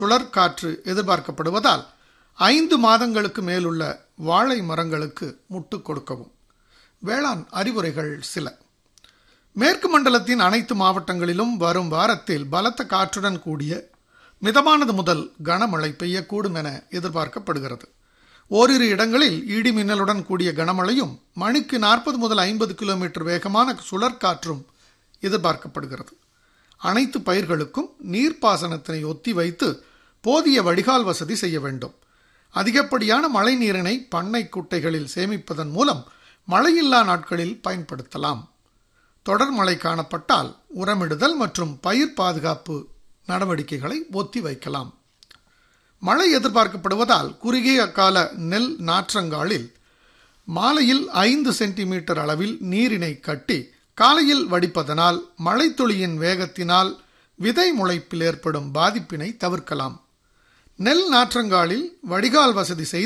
சுழற்காற்று எதிர்பார்க்கப்படுவதால் ஐந்து மாதங்களுக்கு மேலுள்ள வாழை மரங்களுக்கு முட்டு கொடுக்கவும் வேளாண் அறிவுரைகள் சில மேற்கு மண்டலத்தின் அனைத்து மாவட்டங்களிலும் வரும் வாரத்தில் பலத்த காற்றுடன் கூடிய மிதமானது முதல் கனமழை பெய்யக்கூடும் என எதிர்பார்க்கப்படுகிறது ஓரிரு இடங்களில் இடி மின்னலுடன் கூடிய கனமழையும் மணிக்கு நாற்பது முதல் ஐம்பது கிலோமீட்டர் வேகமான சுழற்காற்றும் எதிர்பார்க்கப்படுகிறது அனைத்து பயிர்களுக்கும் நீர்ப்பாசனத்தினை ஒத்தி வைத்து போதிய வடிகால் வசதி செய்ய வேண்டும் அதிகப்படியான மழை நீரினை பண்ணை குட்டைகளில் சேமிப்பதன் மூலம் மழையில்லா நாட்களில் பயன்படுத்தலாம் தொடர் மழை காணப்பட்டால் உரமிடுதல் மற்றும் பயிர் பாதுகாப்பு நடவடிக்கைகளை ஒத்தி வைக்கலாம் மழை எதிர்பார்க்கப்படுவதால் குறுகிய கால நெல் நாற்றங்காலில் மாலையில் ஐந்து சென்டிமீட்டர் அளவில் நீரினை கட்டி காலையில் வடிப்பதனால் மழைத்துளியின் வேகத்தினால் விதை முளைப்பில் ஏற்படும் பாதிப்பினை தவிர்க்கலாம் நெல் நாற்றங்காலில் வடிகால் வசதி செய்து